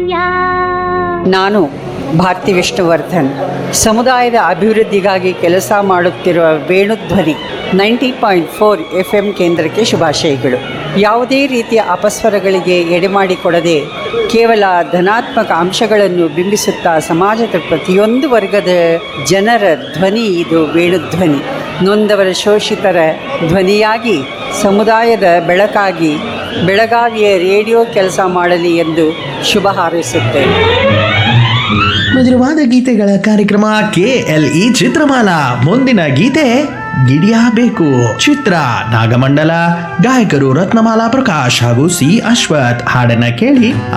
ನಾನು ಭಾರತಿ ವಿಷ್ಣುವರ್ಧನ್ ಸಮುದಾಯದ ಅಭಿವೃದ್ಧಿಗಾಗಿ ಕೆಲಸ ಮಾಡುತ್ತಿರುವ Venudhwani ninety point four F M ಕೇಂದ್ರಕ್ಕೆ ಶುಭಾಶಯಗಳು ಯಾವುದೇ ರೀತಿಯ ಅಪಸ್ವರಗಳಿಗೆ ಎಡೆಮಾಡಿಕೊಡದೆ ಕೇವಲ ಧನಾತ್ಮಕ ಅಂಶಗಳನ್ನು ಬಿಂಬಿಸುತ್ತಾ ಸಮಾಜದ ಪ್ರತಿಯೊಂದು ವರ್ಗದ ಜನರ ಧ್ವನಿ ಇದು ವೇಣುಧ್ವನಿ ನೊಂದವರ ಶೋಷಿತರ ಧ್ವನಿಯಾಗಿ ಸಮುದಾಯದ ಬೆಳಕಾಗಿ ಬೆಳಗಾವಿಯ ರೇಡಿಯೋ ಕೆಲಸ ಮಾಡಲಿ ಎಂದು ಶುಭ ಹಾರೈಸುತ್ತೇನೆ ಮಧುರವಾದ ಗೀತೆಗಳ ಕಾರ್ಯಕ್ರಮ ಕೆ ಎಲ್ ಇ ಚಿತ್ರಮಾಲಾ ಮುಂದಿನ ಗೀತೆ ಗಿಡಿಯಾಬೇಕು ಚಿತ್ರ ನಾಗಮಂಡಲ ಗಾಯಕರು ರತ್ನಮಾಲಾ ಪ್ರಕಾಶ್ ಹಾಗೂ ಸಿ ಅಶ್ವಥ್ ಹಾಡನ್ನ ಕೇಳಿ